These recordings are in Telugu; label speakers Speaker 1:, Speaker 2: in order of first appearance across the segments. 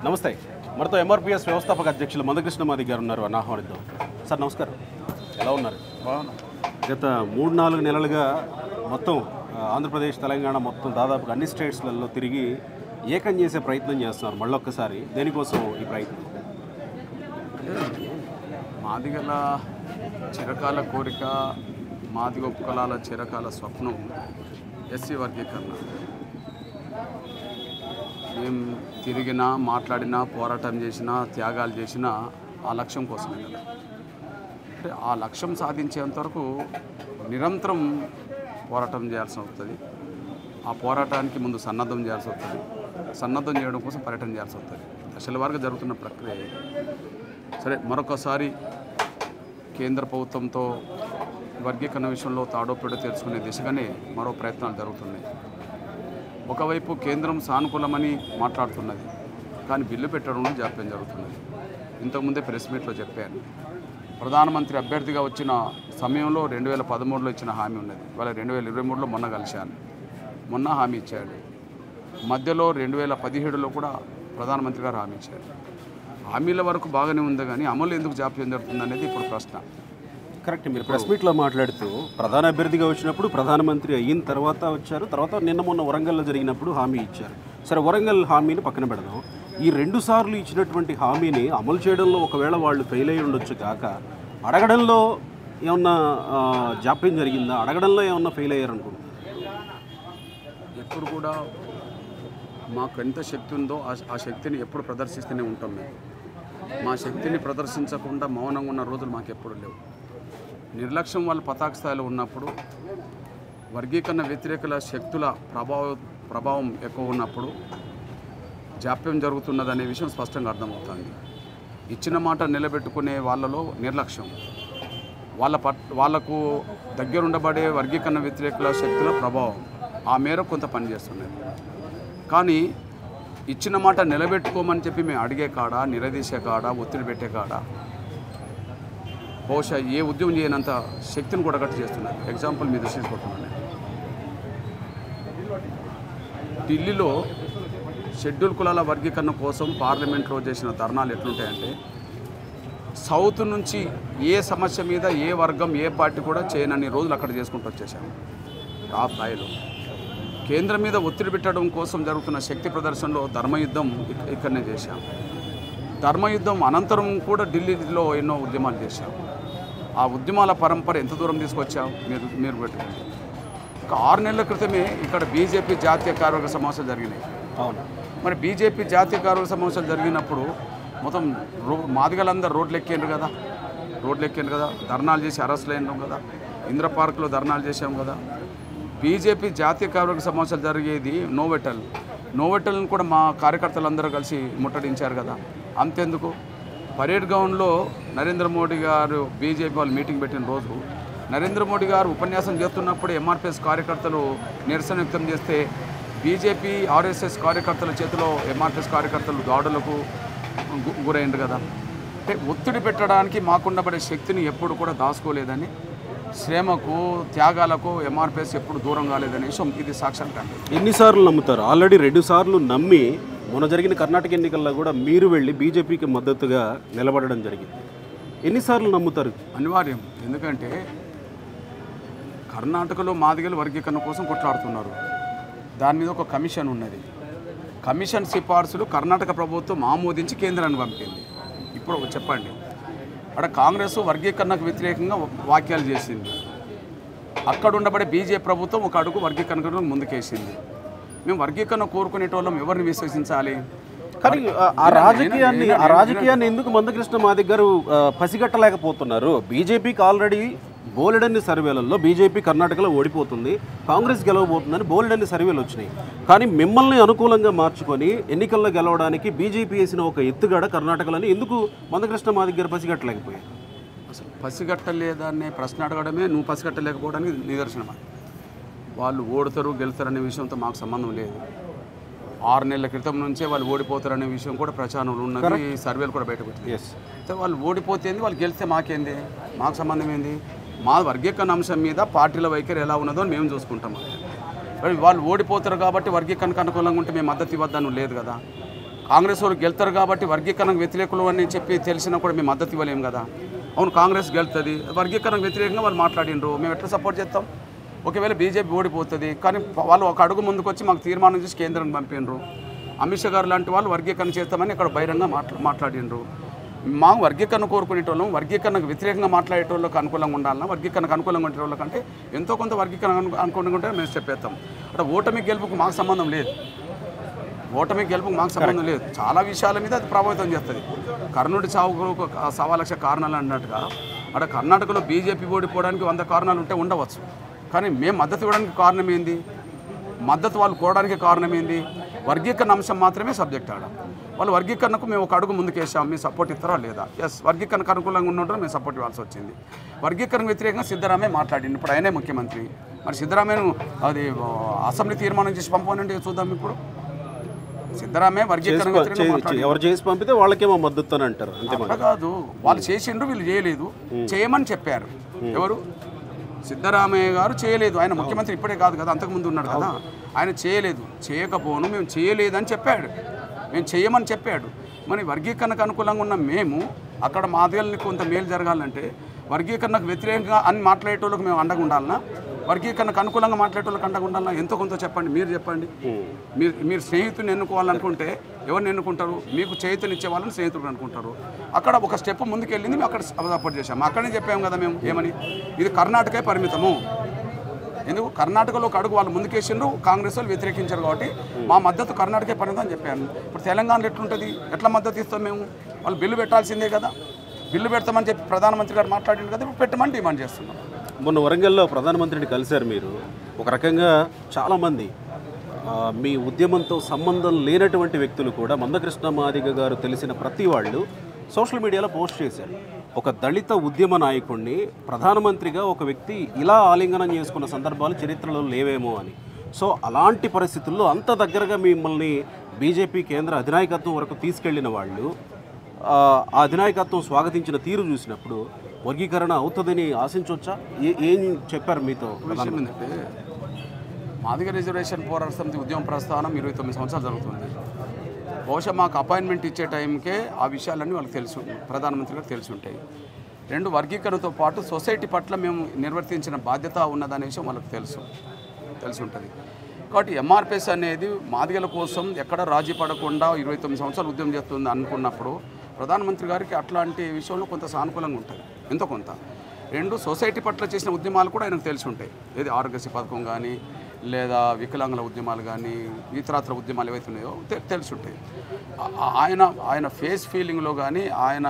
Speaker 1: నమస్తే మనతో ఎంఆర్పిఎస్ వ్యవస్థాపక అధ్యక్షులు మందకృష్ణ మాది గారు ఉన్నారు అని ఆహ్వానిద్దాం సార్ నమస్కారం ఎలా ఉన్నారు గత మూడు నాలుగు నెలలుగా మొత్తం ఆ, ఆంధ్రప్రదేశ్ తెలంగాణ మొత్తం దాదాపుగా అన్ని స్టేట్స్లలో తిరిగి ఏకం చేసే ప్రయత్నం చేస్తున్నారు మళ్ళొక్కసారి దేనికోసం ఈ ప్రయత్నం
Speaker 2: మాదిగల చిరకాల కోరిక మాదిగ ఉపకలాల చిరకాల స్వప్నం ఎస్సీ వర్గీకరణ మేము తిరిగినా మాట్లాడినా పోరాటం చేసినా త్యాగాలు చేసినా ఆ లక్ష్యం కోసమే కదా అంటే ఆ లక్ష్యం సాధించేంత వరకు నిరంతరం పోరాటం చేయాల్సి వస్తుంది ఆ పోరాటానికి ముందు సన్నద్ధం చేయాల్సి వస్తుంది సన్నద్ధం చేయడం కోసం పర్యటన చేయాల్సి వస్తుంది దశల వారుగా జరుగుతున్న ప్రక్రియ ఇది. సరే మరొకసారి కేంద్ర ప్రభుత్వంతో వర్గీకరణ విషయంలో తాడోపేడో తెలుసుకునే దిశగానే మరో ప్రయత్నాలు జరుగుతున్నాయి ఒకవైపు కేంద్రం సానుకూలమని మాట్లాడుతున్నది కానీ బిల్లు పెట్టడంలో జాప్యం జరుగుతున్నది ఇంతకుముందే ప్రెస్ మీట్లో చెప్పాను ప్రధానమంత్రి అభ్యర్థిగా వచ్చిన సమయంలో రెండు వేల పదమూడులో ఇచ్చిన హామీ ఉన్నది ఇవాళ రెండు వేల ఇరవై మూడులో మొన్న కలిశాను మొన్న హామీ ఇచ్చాడు మధ్యలో రెండు వేల పదిహేడులో కూడా ప్రధానమంత్రి గారు హామీ ఇచ్చారు హామీల వరకు బాగానే ఉంది కానీ అమలు ఎందుకు జాప్యం జరుగుతుంది అనేది ఇప్పుడు ప్రశ్న
Speaker 1: కరెక్ట్ మీరు ప్రెస్ మీట్లో మాట్లాడుతూ ప్రధాన అభ్యర్థిగా వచ్చినప్పుడు ప్రధానమంత్రి అయిన తర్వాత వచ్చారు తర్వాత నిన్న మొన్న వరంగల్లో జరిగినప్పుడు హామీ ఇచ్చారు సరే వరంగల్ హామీని పక్కన పెడదాం ఈ రెండు సార్లు ఇచ్చినటువంటి హామీని అమలు చేయడంలో ఒకవేళ వాళ్ళు ఫెయిల్ అయి ఉండొచ్చు కాక అడగడంలో ఏమన్నా ఆ, జాప్యం జరిగిందా అడగడంలో ఏమన్నా ఫెయిల్ అయ్యారు అనుకుంటున్నారు
Speaker 2: ఎప్పుడు కూడా మాకు ఎంత శక్తి ఉందో ఆ ఆ శక్తిని ఎప్పుడు ప్రదర్శిస్తూనే ఉంటాం మేము మా శక్తిని ప్రదర్శించకుండా మౌనంగా ఉన్న రోజులు మాకు ఎప్పుడు లేవు నిర్లక్ష్యం వాళ్ళ పతాక స్థాయిలో ఉన్నప్పుడు వర్గీకరణ వ్యతిరేకుల శక్తుల ప్రభావ ప్రభావం ఎక్కువ ఉన్నప్పుడు జాప్యం జరుగుతున్నదనే విషయం స్పష్టంగా అర్థమవుతుంది ఇచ్చిన మాట నిలబెట్టుకునే వాళ్ళలో నిర్లక్ష్యం వాళ్ళ పట్ వాళ్ళకు దగ్గరుండబడే వర్గీకరణ వ్యతిరేకుల శక్తుల ప్రభావం ఆ మేర కొంత పనిచేస్తున్నది కానీ ఇచ్చిన మాట నిలబెట్టుకోమని చెప్పి మేము అడిగే కాడ నిలదీసే కాడ ఒత్తిడి పెట్టే కాడ బహుశా ఏ ఉద్యమం చేయనంత శక్తిని కూడా గట్టి చేస్తున్నారు ఎగ్జాంపుల్ మీ దృష్టి తీసుకుంటున్నాను ఢిల్లీలో షెడ్యూల్ కులాల వర్గీకరణ కోసం పార్లమెంట్లో చేసిన ధర్నాలు ఎట్లుంటాయంటే సౌత్ నుంచి ఏ సమస్య మీద ఏ వర్గం ఏ పార్టీ కూడా చేయనన్ని రోజులు అక్కడ చేసుకుంటూ వచ్చేసాము ఆ స్థాయిలో కేంద్రం మీద ఒత్తిడి పెట్టడం కోసం జరుగుతున్న శక్తి ప్రదర్శనలో ధర్మయుద్ధం ఇక్- ఇక్కడనే చేశాం ధర్మయుద్ధం అనంతరం కూడా ఢిల్లీలో ఎన్నో ఉద్యమాలు చేశాం ఆ ఉద్యమాల పరంపర ఎంత దూరం తీసుకొచ్చాం మీరు మీరు పెట్టుకోండి ఒక ఆరు నెలల క్రితమే ఇక్కడ బీజేపీ జాతీయ కార్యవర్గ సమావేశాలు జరిగినాయి
Speaker 1: అవును
Speaker 2: మరి బీజేపీ జాతీయ కార్యవర్గ సమావేశాలు జరిగినప్పుడు మొత్తం రో మాదిగలందరూ రోడ్లు ఎక్కిండ్రు కదా రోడ్లు ఎక్కిండ్రు కదా ధర్నాలు చేసి అరెస్టులు అయినాం కదా ఇంద్ర పార్కులో ధర్నాలు చేశాం కదా బీజేపీ జాతీయ కార్యవర్గ సమావేశాలు జరిగేది నోవెటల్ నోవెటల్ని కూడా మా కార్యకర్తలందరూ కలిసి ముట్టడించారు కదా అంతెందుకు పరేడ్ గ్రౌండ్లో నరేంద్ర మోడీ గారు బీజేపీ వాళ్ళు మీటింగ్ పెట్టిన రోజు నరేంద్ర మోడీ గారు ఉపన్యాసం చేస్తున్నప్పుడు ఎంఆర్పిఎస్ కార్యకర్తలు నిరసన వ్యక్తం చేస్తే బీజేపీ ఆర్ఎస్ఎస్ కార్యకర్తల చేతిలో ఎంఆర్పిఎస్ కార్యకర్తలు దాడులకు గు- గురైండ్రు కదా అంటే ఒత్తిడి పెట్టడానికి మాకుండబడే శక్తిని ఎప్పుడు కూడా దాచుకోలేదని శ్రమకు త్యాగాలకు ఎంఆర్పిఎస్ ఎప్పుడు దూరం కాలేదనే విషయం ఇది సాక్ష్యం కండి
Speaker 1: ఎన్నిసార్లు నమ్ముతారు ఆల్రెడీ రెండు సార్లు నమ్మి మొన్న జరిగిన కర్ణాటక ఎన్నికల్లో కూడా మీరు వెళ్ళి బీజేపీకి మద్దతుగా నిలబడడం జరిగింది ఎన్నిసార్లు నమ్ముతారు
Speaker 2: అనివార్యం ఎందుకంటే కర్ణాటకలో మాదిగలు వర్గీకరణ కోసం కొట్లాడుతున్నారు దాని మీద ఒక కమిషన్ ఉన్నది కమిషన్ సిఫార్సులు కర్ణాటక ప్రభుత్వం ఆమోదించి కేంద్రాన్ని పంపింది ఇప్పుడు చెప్పండి అక్కడ కాంగ్రెస్ వర్గీకరణకు వ్యతిరేకంగా వాక్యాలు చేసింది అక్కడ ఉండబడే బీజేపీ ప్రభుత్వం ఒక అడుగు వర్గీకరణ ముందుకేసింది మేము వర్గీకరణ కోరుకునేటోళ్ళం ఎవరిని విశ్వసించాలి
Speaker 1: కానీ ఆ- ఆ రాజకీయాన్ని ఆ రాజకీయాన్ని ఎందుకు మందకృష్ణ మాదిగ గారు ఆ, పసిగట్టలేకపోతున్నారు బీజేపీకి ఆల్రెడీ బోలెడన్ని సర్వేలలో బీజేపీ కర్ణాటకలో ఓడిపోతుంది కాంగ్రెస్ గెలవబోతుందని బోలెడన్ని సర్వేలు వచ్చినాయి కానీ మిమ్మల్ని అనుకూలంగా మార్చుకొని ఎన్నికల్లో గెలవడానికి బీజేపీ వేసిన ఒక ఎత్తుగడ కర్ణాటకలోని ఎందుకు మందకృష్ణ మాదిగ గారు పసిగట్టలేకపోయారు
Speaker 2: అసలు పసిగట్టలేదనే ప్రశ్న అడగడమే నువ్వు పసిగట్టలేకపోవడానికి నిదర్శనం అది. వాళ్ళు ఓడతారు గెలుతారనే విషయంతో మాకు సంబంధం లేదు ఆరు నెలల క్రితం నుంచే వాళ్ళు ఓడిపోతారనే విషయం కూడా ప్రచారంలో ఉన్నది ఈ సర్వేలు కూడా బయటకు వచ్చింది
Speaker 1: ఎస్
Speaker 2: అయితే వాళ్ళు ఓడిపోతేంది వాళ్ళు గెలిస్తే మాకేంది మాకు సంబంధం ఏంది మా వర్గీకరణ అంశం మీద పార్టీల వైఖరి ఎలా ఉన్నదో అని మేము చూసుకుంటాం మరి వాళ్ళు ఓడిపోతారు కాబట్టి వర్గీకరణకు అనుకూలంగా ఉంటే మేము మద్దతు ఇవ్వద్దని లేదు కదా కాంగ్రెస్ వాళ్ళు గెలుతారు కాబట్టి వర్గీకరణకు వ్యతిరేకులు అని చెప్పి తెలిసినా కూడా మేము మద్దతు ఇవ్వలేము కదా అవును కాంగ్రెస్ గెలుతుంది వర్గీకరణకు వ్యతిరేకంగా వాళ్ళు మాట్లాడిండ్రు మేము ఎట్లా సపోర్ట్ చేస్తాం ఒకవేళ బీజేపీ ఓడిపోతుంది కానీ వాళ్ళు ఒక అడుగు ముందుకు వచ్చి మాకు తీర్మానం చేసి కేంద్రం పంపిండ్రు అమిత్ షా గారు లాంటి వాళ్ళు వర్గీకరణ చేస్తామని ఇక్కడ బహిరంగ మాట్లా మాట్లాడిండ్రు మా వర్గీకరణ కోరుకునేటోళ్ళం వర్గీకరణకు వ్యతిరేకంగా మాట్లాడేటోళ్ళకి అనుకూలంగా ఉండాలన్నా వర్గీకరణకు అనుకూలంగా ఉండే వాళ్ళకంటే ఎంతో కొంత వర్గీకరణ అను- అనుకూలంగా ఉంటే మేము చెప్పేస్తాం అంటే ఓటమి గెలుపుకు మాకు సంబంధం లేదు ఓటమి గెలుపుకు మాకు సంబంధం లేదు చాలా విషయాల మీద అది ప్రభావితం చేస్తుంది కర్ణుడి చావుకు ఒక సవా లక్ష కారణాలు అన్నట్టుగా అక్కడ కర్ణాటకలో బీజేపీ ఓడిపోవడానికి వంద కారణాలు ఉంటే ఉండవచ్చు కానీ మేము మద్దతు ఇవ్వడానికి కారణం ఏంది మద్దతు వాళ్ళు కోవడానికి కారణం ఏంది వర్గీకరణ అంశం మాత్రమే సబ్జెక్ట్ ఆడ వాళ్ళు వర్గీకరణకు మేము ఒక అడుగు ముందుకేసాం మేము సపోర్ట్ ఇస్తారా లేదా ఎస్ వర్గీకరణకు అనుకూలంగా ఉన్నట్టు మేము సపోర్ట్ ఇవ్వాల్సి వచ్చింది వర్గీకరణ వ్యతిరేకంగా సిద్ధరామయ్య మాట్లాడింది ఇప్పుడు ఆయనే ముఖ్యమంత్రి మరి సిద్ధరామయ్యను అది ఆ, అసెంబ్లీ తీర్మానం చేసి పంపనండి చూద్దాం ఇప్పుడు సిద్ధరామయ్య వర్గీకరణ వ్యతిరేకంగా
Speaker 1: చే-
Speaker 2: మాట్లాడిండు.
Speaker 1: ఎవరు చేసి పంపితే వాళ్ళకేమో మద్దతు అని అంటారు అంతే
Speaker 2: అట్లా కాదు వాళ్ళు చేసిండ్రు వీళ్ళు చేయలేదు చేయమని చెప్పారు ఎవరు సిద్ధరామయ్య గారు చేయలేదు ఆయన ముఖ్యమంత్రి ఇప్పుడే కాదు కదా అంతకుముందు ఉన్నాడు కదా ఆయన చేయలేదు చేయకపోను మేము చేయలేదని చెప్పాడు మేము చేయమని చెప్పాడు మరి వర్గీకరణకు అనుకూలంగా ఉన్న మేము అక్కడ మాదిగల్ని కొంత మేలు జరగాలంటే వర్గీకరణకు వ్యతిరేకంగా అని మాట్లాడేటోళ్ళకి మేము అండగా ఉండాలన్నా వర్గీకరణకు అనుకూలంగా మాట్లాడేటోళ్ళకి అండగా ఉండాలన్నా ఎంతో కొంత చెప్పండి మీరు చెప్పండి మీరు మీరు స్నేహితుని ఎన్నుకోవాలనుకుంటే ఎవరిని ఎన్నుకుంటారు మీకు చేతునిచ్చే వాళ్ళని స్నేహితుడు అనుకుంటారు అక్కడ ఒక స్టెప్ ముందుకు వెళ్ళింది మేము అక్కడ సపోర్ట్ చేశాము అక్కడనే చెప్పాము కదా మేము ఏమని ఇది కర్ణాటకే పరిమితము ఎందుకు కర్ణాటకలో ఒక అడుగు వాళ్ళు ముందుకేసిండ్రు కాంగ్రెస్ వాళ్ళు వ్యతిరేకించారు కాబట్టి మా మద్దతు కర్ణాటకే పరిమితం అని చెప్పాను ఇప్పుడు తెలంగాణలో ఎట్లుంటుంది ఎట్లా మద్దతు ఇస్తాం మేము వాళ్ళు బిల్లు పెట్టాల్సిందే కదా బిల్లు పెడతామని చెప్పి ప్రధానమంత్రి గారు మాట్లాడింది కదా ఇప్పుడు పెట్టమని డిమాండ్ చేస్తున్నాం
Speaker 1: మొన్న వరంగల్లో ప్రధానమంత్రిని కలిశారు మీరు ఒక రకంగా చాలామంది ఆ, మీ ఉద్యమంతో సంబంధం లేనటువంటి వ్యక్తులు కూడా మందకృష్ణ మాదిగ గారు తెలిసిన ప్రతి వాళ్ళు సోషల్ మీడియాలో పోస్ట్ చేశారు ఒక దళిత ఉద్యమ నాయకుడిని ప్రధానమంత్రిగా ఒక వ్యక్తి ఇలా ఆలింగనం చేసుకున్న సందర్భాలు చరిత్రలో లేవేమో అని సో అలాంటి పరిస్థితుల్లో అంత దగ్గరగా మిమ్మల్ని బీజేపీ కేంద్ర అధినాయకత్వం వరకు తీసుకెళ్లిన వాళ్ళు ఆ ఆ అధినాయకత్వం స్వాగతించిన తీరు చూసినప్పుడు వర్గీకరణ అవుతుందని ఆశించవచ్చా ఏ- ఏం చెప్పారు మీతో
Speaker 2: విషయం ఏంటంటే మాదిగ రిజర్వేషన్ పోరాట సమితి ఉద్యమ ప్రస్థానం ఇరవై తొమ్మిది సంవత్సరాలు జరుగుతుంది బహుశా మాకు అపాయింట్మెంట్ ఇచ్చే టైంకే ఆ విషయాలన్నీ వాళ్ళకి తెలుసు ప్రధానమంత్రి గారికి తెలిసి ఉంటాయి రెండు వర్గీకరణతో పాటు సొసైటీ పట్ల మేము నిర్వర్తించిన బాధ్యత ఉన్నదనే విషయం వాళ్ళకి తెలుసు తెలిసి ఉంటుంది కాబట్టి ఎంఆర్పిఎస్ అనేది మాదిగల కోసం ఎక్కడ రాజీ పడకుండా ఇరవై తొమ్మిది సంవత్సరాలు ఉద్యమం చేస్తుంది అనుకున్నప్పుడు ప్రధానమంత్రి గారికి అట్లాంటి విషయంలో కొంత సానుకూలంగా ఉంటుంది ఎంతో కొంత రెండు సొసైటీ పట్ల చేసిన ఉద్యమాలు కూడా ఆయనకు తెలిసి ఉంటాయి ఏది ఆరోగ్యశ్రీ పథకం కానీ లేదా వికలాంగుల ఉద్యమాలు కానీ ఇతరత్ర ఉద్యమాలు ఏవైతే ఉన్నాయో తె- తెలిసి ఉంటాయి ఆ- ఆ- ఆయన ఆయన ఫేస్ ఫీలింగ్లో కానీ ఆయన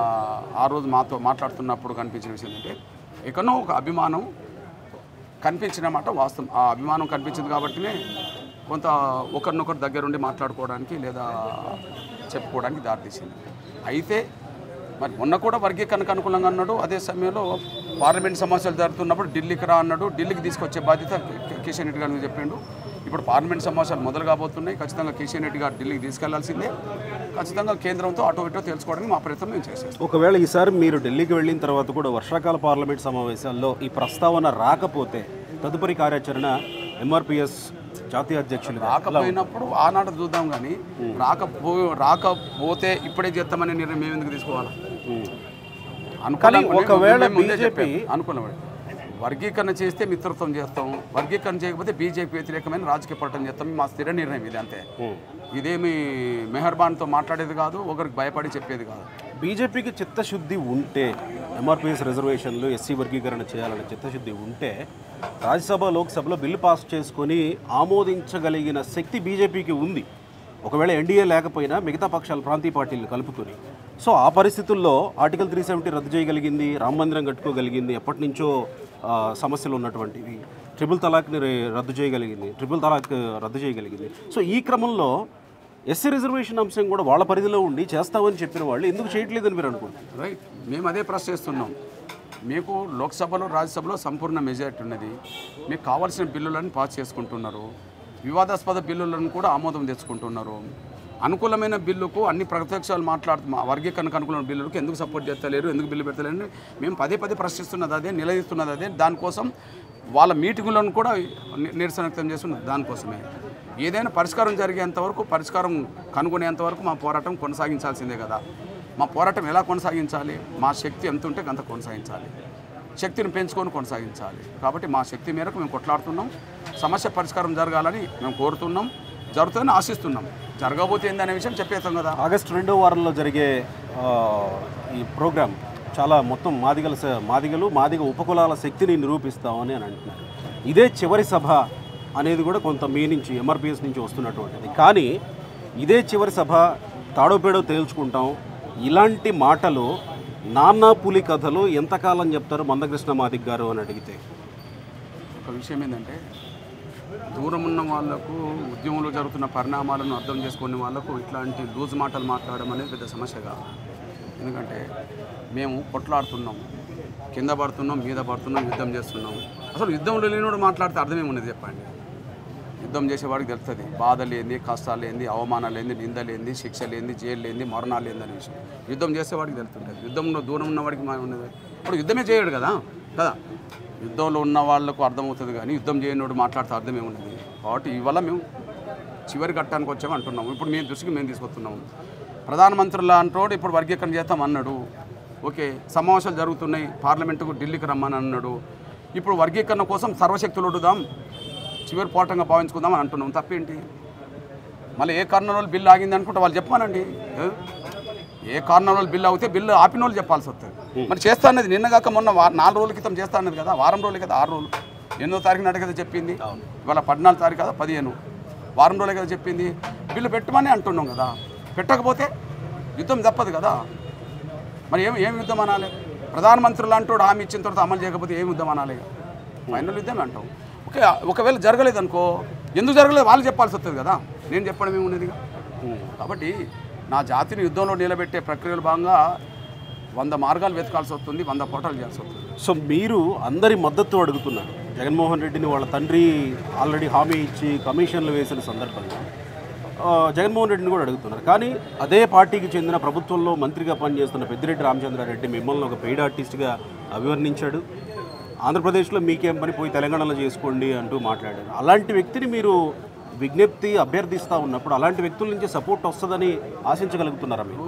Speaker 2: ఆ రోజు మాతో మాట్లాడుతున్నప్పుడు కనిపించిన విషయం ఏంటంటే ఎక్కడో ఒక అభిమానం కనిపించిన మాట వాస్తవం ఆ అభిమానం కనిపించింది కాబట్టినే కొంత ఒకరినొకరు దగ్గరుండి మాట్లాడుకోవడానికి లేదా చెప్పుకోవడానికి దారితీసింది అయితే మరి మొన్న కూడా వర్గీకరణకు అనుకూలంగా అన్నాడు అదే సమయంలో పార్లమెంట్ సమావేశాలు జరుగుతున్నప్పుడు ఢిల్లీకి రా అన్నాడు ఢిల్లీకి తీసుకొచ్చే బాధ్యత కి- కిషన్ రెడ్డి గారికి చెప్పాడు ఇప్పుడు పార్లమెంట్ సమావేశాలు మొదలు కాబోతున్నాయి ఖచ్చితంగా కిషన్ రెడ్డి గారు ఢిల్లీకి తీసుకెళ్లాల్సిందే ఖచ్చితంగా కేంద్రంతో అటు ఇటో తెలుసుకోవడానికి మా ప్రయత్నం మేము చేసేస్తాం
Speaker 1: ఒకవేళ ఈసారి మీరు ఢిల్లీకి వెళ్ళిన తర్వాత కూడా వర్షాకాల పార్లమెంట్ సమావేశాల్లో ఈ ప్రస్తావన రాకపోతే తదుపరి కార్యాచరణ ఎంఆర్పిఎస్ జాతీయ అధ్యక్షులుగా
Speaker 2: రాకపోయినప్పుడు ఆనాడు చూద్దాం కానీ రాకపో రాకపోతే ఇప్పుడే చేస్తామనే నిర్ణయం మేము ఎందుకు తీసుకోవాలి
Speaker 1: ఉమ్.
Speaker 2: అనుకూలంగా
Speaker 1: కానీ ఒకవేళ
Speaker 2: మేము ముందే
Speaker 1: BJP
Speaker 2: చెప్పాం. అనుకూలమే వర్గీకరణ చేస్తే మిత్రత్వం చేస్తాం వర్గీకరణ చేయకపోతే బీజేపీ వ్యతిరేకమైన రాజకీయ పోరాటం చేస్తాం మా స్థిర నిర్ణయం ఇది అంతే
Speaker 1: ఉమ్.
Speaker 2: ఇదేమి మెహర్బాన్తో మాట్లాడేది కాదు ఒకరికి భయపడి చెప్పేది కాదు
Speaker 1: బీజేపీకి చిత్తశుద్ధి ఉంటే ఎంఆర్పిఎస్ రిజర్వేషన్లు ఎస్సీ వర్గీకరణ చేయాలనే చిత్తశుద్ధి ఉంటే రాజ్యసభ లోక్సభలో బిల్లు పాస్ చేసుకొని ఆమోదించగలిగిన శక్తి బీజేపీకి ఉంది ఒకవేళ ఎన్డీఏ లేకపోయినా మిగతా పక్షాలు ప్రాంతీయ పార్టీలు కలుపుకొని సో ఆ పరిస్థితుల్లో ఆర్టికల్ త్రీ సెవెంటీ రద్దు చేయగలిగింది రామ మందిరం కట్టుకోగలిగింది ఎప్పటి నుంచో ఆ, సమస్యలు ఉన్నటువంటివి ట్రిపుల్ తలాక్ని రే- రద్దు చేయగలిగింది ట్రిపుల్ తలాక్ రద్దు చేయగలిగింది సో ఈ క్రమంలో ఎస్సీ రిజర్వేషన్ అంశం కూడా వాళ్ళ పరిధిలో ఉండి చేస్తామని చెప్పిన వాళ్ళు ఎందుకు చేయట్లేదని మీరు అనుకుంటున్నారు
Speaker 2: రైట్ మేము అదే ప్రశ్నిస్తున్నాం మీకు లోక్సభలో రాజ్యసభలో సంపూర్ణ మెజారిటీ ఉన్నది మీకు కావాల్సిన బిల్లులను పాస్ చేసుకుంటున్నారు వివాదాస్పద బిల్లులను కూడా ఆమోదం తెచ్చుకుంటున్నారు అనుకూలమైన బిల్లుకు అన్ని ప్రత్యక్షాలు మాట్లాడుతూ మా వర్గీకరణకు అనుకూలమైన బిల్లులకు ఎందుకు సపోర్ట్ చేస్తలేరు ఎందుకు బిల్లు పెడతలేరు మేము పదే పదే ప్రశ్నిస్తున్నది అదే నిలదీస్తున్నది అదే దానికోసం వాళ్ళ మీటింగులను కూడా ని- నిరసన వ్యక్తం చేస్తున్నది దానికోసమే ఏదైనా పరిష్కారం జరిగేంత వరకు పరిష్కారం కనుగొనేంత వరకు మా పోరాటం కొనసాగించాల్సిందే కదా మా పోరాటం ఎలా కొనసాగించాలి మా శక్తి ఎంత ఉంటే అంత కొనసాగించాలి శక్తిని పెంచుకొని కొనసాగించాలి కాబట్టి మా శక్తి మేరకు మేము కొట్లాడుతున్నాం సమస్య పరిష్కారం జరగాలని మేము కోరుతున్నాం జరుగుతుందని ఆశిస్తున్నాం జరగబోతే ఏందనే విషయం చెప్పేస్తాం కదా
Speaker 1: ఆగస్టు రెండో వారంలో జరిగే ఆ, ఈ ప్రోగ్రాం చాలా మొత్తం మాదిగల స- మాదిగలు మాదిగ ఉపకులాల శక్తిని నిరూపిస్తామని అని అంటున్నారు ఇదే చివరి సభ అనేది కూడా కొంత మీ నుంచి ఎంఆర్పిఎస్ నుంచి వస్తున్నటువంటిది కానీ ఇదే చివరి సభ తాడోపేడో తేల్చుకుంటాం ఇలాంటి మాటలు నాన్న పులి కథలు ఎంతకాలం చెప్తారు మందకృష్ణ మాదిగ్ గారు అని అడిగితే
Speaker 2: ఒక విషయం ఏంటంటే దూరం ఉన్న వాళ్ళకు ఉద్యమంలో జరుగుతున్న పరిణామాలను అర్థం చేసుకునే వాళ్ళకు ఇట్లాంటి లూజ్ మాటలు మాట్లాడడం అనేది పెద్ద సమస్య కాదు ఎందుకంటే మేము కొట్లాడుతున్నాం కింద పడుతున్నాం మీద పడుతున్నాం యుద్ధం చేస్తున్నాం అసలు యుద్ధంలో లేనివాడు మాట్లాడితే అర్థమేమున్నది చెప్పండి యుద్ధం చేసేవాడికి తెలుస్తుంది బాధ లేనిది కష్టాలు లేనిది అవమానాలు లేనిది నింద లేనిది శిక్ష లేనిది జైలు లేనిది మరణాలు లేనిది అనే విషయం యుద్ధం చేసేవాడికి తెలుస్తుంటుంది యుద్ధంలో దూరం ఉన్నవాడికి మా ఉన్నది ఇప్పుడు యుద్ధమే చేయడు కదా కదా యుద్ధంలో ఉన్న వాళ్ళకు అర్థమవుతుంది కానీ యుద్ధం చేయనోడు మాట్లాడితే అర్థమే ఉన్నది కాబట్టి ఇవాళ మేము చివరి ఘట్టానికి వచ్చాము అంటున్నాము ఇప్పుడు మేము దృష్టికి మేము తీసుకొస్తున్నాము ప్రధానమంత్రుల అంటోడు ఇప్పుడు వర్గీకరణ చేస్తాం అన్నాడు ఓకే సమావేశాలు జరుగుతున్నాయి పార్లమెంటుకు ఢిల్లీకి రమ్మని అన్నాడు ఇప్పుడు వర్గీకరణ కోసం సర్వశక్తులు ఒడ్డుదాం చివరి పోరాటంగా భావించుకుందాం అని అంటున్నాం తప్పేంటి మళ్ళీ ఏ కారణం వల్ల బిల్లు ఆగింది అనుకుంటే వాళ్ళు చెప్పానండి ఏ? ఏ కారణం వల్ల బిల్లు అవుతే బిల్లు ఆపిన వాళ్ళు చెప్పాల్సి వస్తుంది మరి చేస్తా అన్నది నిన్నగాక మొన్న వా- నాలుగు రోజుల క్రితం చేస్తా అన్నది కదా వారం రోజులే కదా ఆరు రోజులు ఎనిమిదో తారీఖు నాటి కదా చెప్పింది ఇవాళ పద్నాలుగు తారీఖు కదా పదిహేను వారం రోజులే కదా చెప్పింది బిల్లు పెట్టమని అంటున్నాం కదా పెట్టకపోతే యుద్ధం తప్పదు కదా మరి ఏం ఏం యుద్ధం అనాలి ప్రధానమంత్రులు అంటూ హామీ ఇచ్చిన తర్వాత అమలు చేయకపోతే ఏం యుద్ధం అనాలి ఫైనల్ యుద్ధమే అంటాం ఓకే ఒకవేళ జరగలేదు అనుకో ఎందుకు జరగలేదు వాళ్ళు చెప్పాల్సి వస్తుంది కదా నేను చెప్పడం ఏమున్నదిగా కాబట్టి నా జాతిని యుద్ధంలో నిలబెట్టే ప్రక్రియలో భాగంగా వంద మార్గాలు వెతకాల్సి వస్తుంది వంద పోటాలు చేయాల్సి వస్తుంది
Speaker 1: సో మీరు అందరి మద్దతు అడుగుతున్నారు జగన్మోహన్ రెడ్డిని వాళ్ళ తండ్రి ఆల్రెడీ హామీ ఇచ్చి కమిషన్లు వేసిన సందర్భంగా ఆ, జగన్మోహన్ రెడ్డిని కూడా అడుగుతున్నారు కానీ అదే పార్టీకి చెందిన ప్రభుత్వంలో మంత్రిగా పనిచేస్తున్న పెద్దిరెడ్డి రామచంద్రారెడ్డి మిమ్మల్ని ఒక పెయిడ్ ఆర్టిస్ట్గా అభివర్ణించాడు ఆంధ్రప్రదేశ్లో మీకేం పని పోయి తెలంగాణలో చేసుకోండి అంటూ మాట్లాడారు అలాంటి వ్యక్తిని మీరు విజ్ఞప్తి అభ్యర్థిస్తూ ఉన్నప్పుడు అలాంటి వ్యక్తుల నుంచి సపోర్ట్ వస్తుందని ఆశించగలుగుతున్నారా మీరు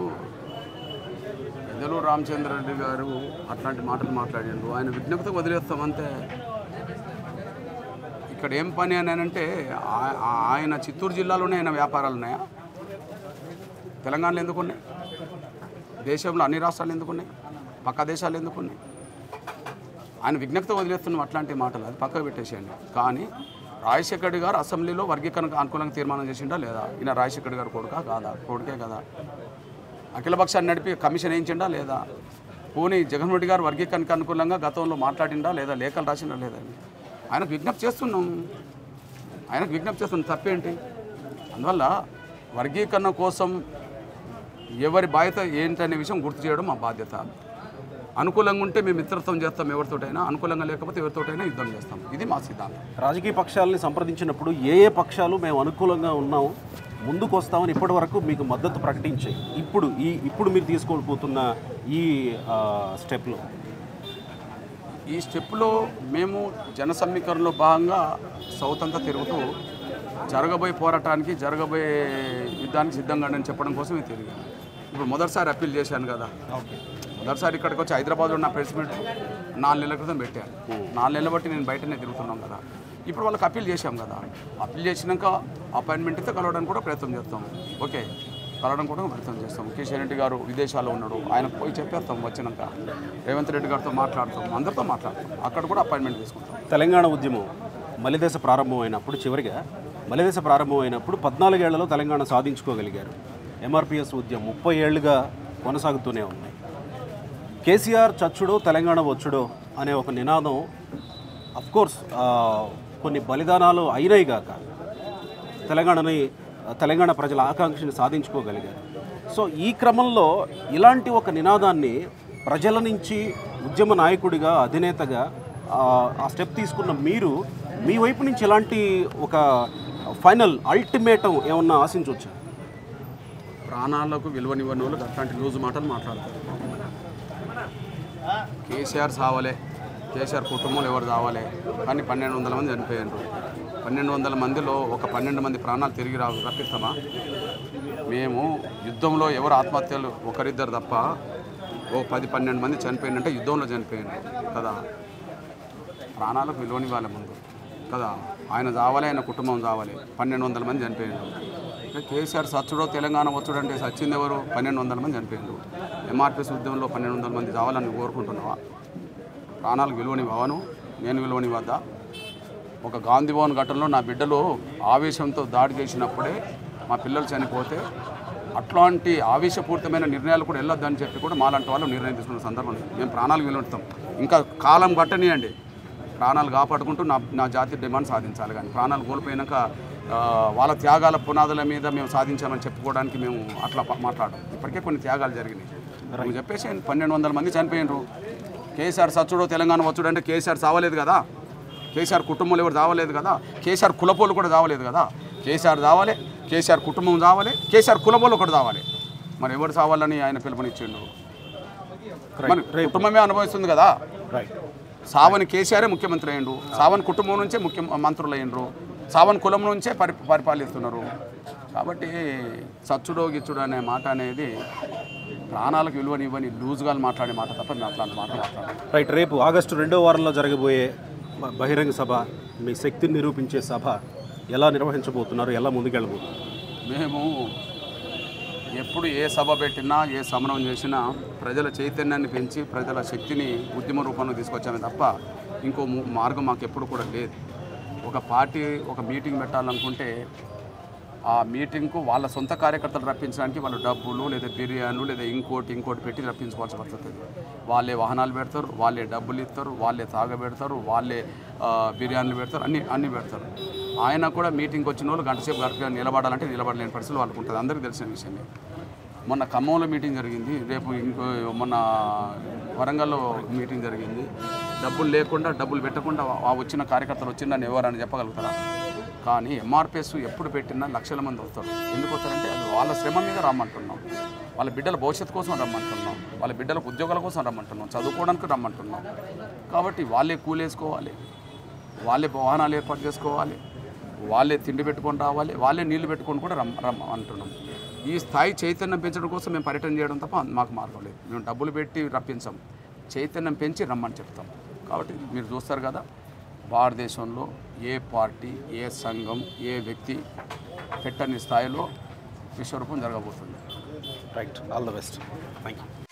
Speaker 2: పెద్దలు రామచంద్రరెడ్డి గారు అట్లాంటి మాటలు మాట్లాడిండు ఆయన విజ్ఞప్తి వదిలేస్తాం అంతే ఇక్కడ ఏం పని అని అంటే ఆ- ఆ- ఆయన చిత్తూరు జిల్లాలోనే ఆయన వ్యాపారాలు ఉన్నాయా తెలంగాణలో ఎందుకు ఉన్నాయి దేశంలో అన్ని రాష్ట్రాలు ఎందుకు ఉన్నాయి పక్క దేశాలు ఎందుకు ఉన్నాయి ఆయన విజ్ఞప్తి వదిలేస్తున్నాం అట్లాంటి మాటలు అది పక్కకు పెట్టేసేయండి కానీ రాజశేఖర్ రెడ్డి గారు అసెంబ్లీలో వర్గీకరణకు అనుకూలంగా తీర్మానం చేసిండా లేదా ఈయన రాజశేఖర్ రెడ్డి గారు కొడుకా కాదా కొడుకే కదా అఖిలపక్షాన్ని నడిపి కమిషన్ వేయించిండా లేదా పోనీ జగన్మోహన్ రెడ్డి గారు వర్గీకరణకు అనుకూలంగా గతంలో మాట్లాడిండా లేదా లేఖలు రాసిండా లేదా అని ఆయనకు విజ్ఞప్తి చేస్తున్నాం ఆయనకు విజ్ఞప్తి చేస్తున్నాం తప్పేంటి అందువల్ల వర్గీకరణ కోసం ఎవరి బాధ్యత ఏంటనే విషయం గుర్తు చేయడం మా బాధ్యత అనుకూలంగా ఉంటే మేము మిత్రత్వం చేస్తాం ఎవరితోటైనా అనుకూలంగా లేకపోతే ఎవరితోటైనా యుద్ధం చేస్తాం ఇది మా సిద్ధాంతం
Speaker 1: రాజకీయ పక్షాలని సంప్రదించినప్పుడు ఏ ఏ పక్షాలు మేము అనుకూలంగా ఉన్నాం ముందుకు వస్తామని ఇప్పటి వరకు మీకు మద్దతు ప్రకటించాయి ఇప్పుడు ఈ ఇప్పుడు మీరు తీసుకోబోతున్న ఈ ఆ, స్టెప్లో
Speaker 2: ఈ స్టెప్లో మేము జన సమీకరణలో భాగంగా సౌత్ అంతా తిరుగుతూ జరగబోయే పోరాటానికి జరగబోయే యుద్ధానికి సిద్ధంగా అని చెప్పడం కోసమే తిరిగాను ఇప్పుడు మొదటిసారి అప్పీల్ చేశాను కదా మొదటిసారి ఇక్కడికి వచ్చి హైదరాబాద్లో ఉన్న ప్రెస్ మీట్ నాలుగు నెలల క్రితం పెట్టాను నాలుగు నెలల బట్టి నేను బయటనే తిరుగుతున్నాం కదా ఇప్పుడు వాళ్ళకి అప్పీల్ చేశాం కదా అప్పీల్ చేసినాక అపాయింట్మెంట్ అయితే కలవడానికి కూడా ప్రయత్నం చేస్తాం ఓకే కలవడం కూడా ప్రయత్నం చేస్తాం కిషన్ రెడ్డి గారు విదేశాల్లో ఉన్నాడు ఆయన పోయి చెప్పేస్తాం వచ్చినాక రేవంత్ రెడ్డి గారితో మాట్లాడతాం అందరితో మాట్లాడతాం అక్కడ కూడా అపాయింట్మెంట్ తీసుకుంటాం
Speaker 1: తెలంగాణ ఉద్యమం మలిదశ ప్రారంభమైనప్పుడు చివరిగా మలిదశ ప్రారంభమైనప్పుడు పద్నాలుగేళ్లలో తెలంగాణ సాధించుకోగలిగారు ఎంఆర్పిఎస్ ఉద్యమం ముప్పై ఏళ్ళుగా కొనసాగుతూనే ఉన్నాయి కేసీఆర్ చచ్చుడో తెలంగాణ వచ్చుడో అనే ఒక నినాదం అఫ్కోర్స్ కొన్ని బలిదానాలు అయినాయి గాక తెలంగాణని తెలంగాణ ప్రజల ఆకాంక్షని సాధించుకోగలిగారు సో ఈ క్రమంలో ఇలాంటి ఒక నినాదాన్ని ప్రజల నుంచి ఉద్యమ నాయకుడిగా అధినేతగా ఆ, ఆ స్టెప్ తీసుకున్న మీరు మీ వైపు నుంచి ఎలాంటి ఒక ఫైనల్ అల్టిమేటం ఏమన్నా ఆశించవచ్చా
Speaker 2: ప్రాణాలకు విలువనివ్వని వాళ్ళు అట్లాంటి లూజు మాటలు మాట్లాడతారు కేసీఆర్ సావలే కేసీఆర్ కుటుంబంలో ఎవరు సావలే కానీ పన్నెండు వందల మంది చనిపోయారు పన్నెండు వందల మందిలో ఒక పన్నెండు మంది ప్రాణాలు తిరిగి రా రప్పిస్తామా మేము యుద్ధంలో ఎవరు ఆత్మహత్యలు ఒకరిద్దరు తప్ప ఓ పది పన్నెండు మంది చనిపోయిందంటే యుద్ధంలో చనిపోయింది కదా ప్రాణాలకు విలువనివ్వాలి ముందు కదా ఆయన చావాలి ఆయన కుటుంబం చావాలి పన్నెండు వందల మంది చనిపోయిండు ఇంకా కేసీఆర్ సచ్చుడో తెలంగాణ వచ్చుడు అంటే సచ్చింది ఎవరు పన్నెండు వందల మంది చనిపోయిండు ఎంఆర్పిఎస్ ఉద్యమంలో పన్నెండు వందల మంది చావాలని కోరుకుంటున్నావా ప్రాణాలకు విలువనివ్వను నేను విలువనివ్వద్దా ఒక గాంధీ భవన్ ఘటనలో నా బిడ్డలు ఆవేశంతో దాడి చేసినప్పుడే మా పిల్లలు చనిపోతే అట్లాంటి ఆవేశపూరితమైన నిర్ణయాలు కూడా వెళ్ళొద్దని చెప్పి కూడా మాలాంటి వాళ్ళు నిర్ణయం తీసుకున్న సందర్భం ఉంది. మేము ప్రాణాలు విలువడతాం ఇంకా కాలం పట్టనియండి ప్రాణాలు కాపాడుకుంటూ నా నా జాతి డిమాండ్ సాధించాలి కానీ ప్రాణాలు కోల్పోయినాక ఆ, వాళ్ళ త్యాగాల పునాదుల మీద మేము సాధించామని చెప్పుకోవడానికి మేము అట్లా ప- మాట్లాడడం ఇప్పటికే కొన్ని త్యాగాలు జరిగినాయి నువ్వు చెప్పేసి పన్నెండు వందల మంది చనిపోయినరు కేసీఆర్ సచ్చుడో తెలంగాణ వచ్చుడు అంటే కేసీఆర్ చావలేదు కదా కేసీఆర్ కుటుంబంలో ఎవరు చావలేదు కదా కేసీఆర్ కులపోలు కూడా చావలేదు కదా కేసీఆర్ చావాలి కేసీఆర్ కుటుంబం చావాలి కేసీఆర్ కులపోలు ఒకటి చావాలి మరి ఎవరు చావాలని ఆయన పిలుపునిచ్చిండు మరి కుటుంబమే అనుభవిస్తుంది కదా
Speaker 1: రైట్
Speaker 2: సావని కేసీఆరే ముఖ్యమంత్రి అయ్యిండు సావన్ కుటుంబం నుంచే ముఖ్య మంత్రులు అయ్యిండ్రు సావన్ కులం నుంచే పరి పరిపాలిస్తున్నారు కాబట్టి సచ్చుడో గిచ్చుడు అనే మాట అనేది ప్రాణాలకు విలువనివ్వని లూజ్గా మాట్లాడే మాట తప్ప మేము అట్లాంటి మాట మాట్లాడాలి
Speaker 1: రైట్ రేపు ఆగస్టు రెండో వారంలో జరగబోయే బ- బహిరంగ సభ మీ శక్తిని నిరూపించే సభ ఎలా నిర్వహించబోతున్నారు ఎలా ముందుకెళ్ళబోతున్నారు
Speaker 2: మేము ఎప్పుడు ఏ సభ పెట్టినా ఏ సమరం చేసినా ప్రజల చైతన్యాన్ని పెంచి ప్రజల శక్తిని ఉద్యమ రూపంలో తీసుకొచ్చామే తప్ప ఇంకో ము- మార్గం మాకు ఎప్పుడు కూడా లేదు ఒక పార్టీ ఒక మీటింగ్ పెట్టాలనుకుంటే ఆ మీటింగ్కు వాళ్ళ సొంత కార్యకర్తలు రప్పించడానికి వాళ్ళు డబ్బులు లేదా బిర్యానీలు లేదా ఇంకోటి ఇంకోటి పెట్టి రప్పించుకోవాల్సి వస్తుంది వాళ్ళే వాహనాలు పెడతారు వాళ్ళే డబ్బులు ఇస్తారు వాళ్ళే తాగబెడతారు వాళ్ళే ఆ, బిర్యానీలు పెడతారు అన్ని అన్ని పెడతారు ఆయన కూడా మీటింగ్కి వచ్చిన వాళ్ళు గంట సేపు గంట నిలబడాలంటే నిలబడలేని పరిస్థితులు వాళ్ళకు ఉంటుంది అందరికీ తెలిసిన విషయమే మొన్న ఖమ్మంలో మీటింగ్ జరిగింది రేపు ఇంకో మొన్న వరంగల్లో మీటింగ్ జరిగింది డబ్బులు లేకుండా డబ్బులు పెట్టకుండా ఆ వచ్చిన కార్యకర్తలు వచ్చిందని ఎవరని చెప్పగలుగుతారా కానీ ఎంఆర్పిఎస్ ఎప్పుడు పెట్టినా లక్షల మంది వస్తారు ఎందుకు వస్తారంటే అది వాళ్ళ శ్రమ మీద రమ్మంటున్నాం వాళ్ళ బిడ్డల భవిష్యత్తు కోసం రమ్మంటున్నాం వాళ్ళ బిడ్డలకు ఉద్యోగాల కోసం రమ్మంటున్నాం చదువుకోవడానికి రమ్మంటున్నాం కాబట్టి వాళ్ళే కూలేసుకోవాలి వాళ్ళే వాహనాలు ఏర్పాటు చేసుకోవాలి వాళ్ళే తిండి పెట్టుకొని రావాలి వాళ్ళే నీళ్లు పెట్టుకొని కూడా రమ్ రమ్ అంటున్నాం ఈ స్థాయి చైతన్యం పెంచడం కోసం మేము పర్యటన చేయడం తప్ప మాకు మార్గం లేదు మేము డబ్బులు పెట్టి రప్పించాం చైతన్యం పెంచి రమ్మని చెప్తాం కాబట్టి మీరు చూస్తారు కదా భారతదేశంలో ఏ పార్టీ ఏ సంఘం ఏ వ్యక్తి పెట్టని స్థాయిలో విశ్వరూపం జరగబోతుంది
Speaker 1: right all the best thank you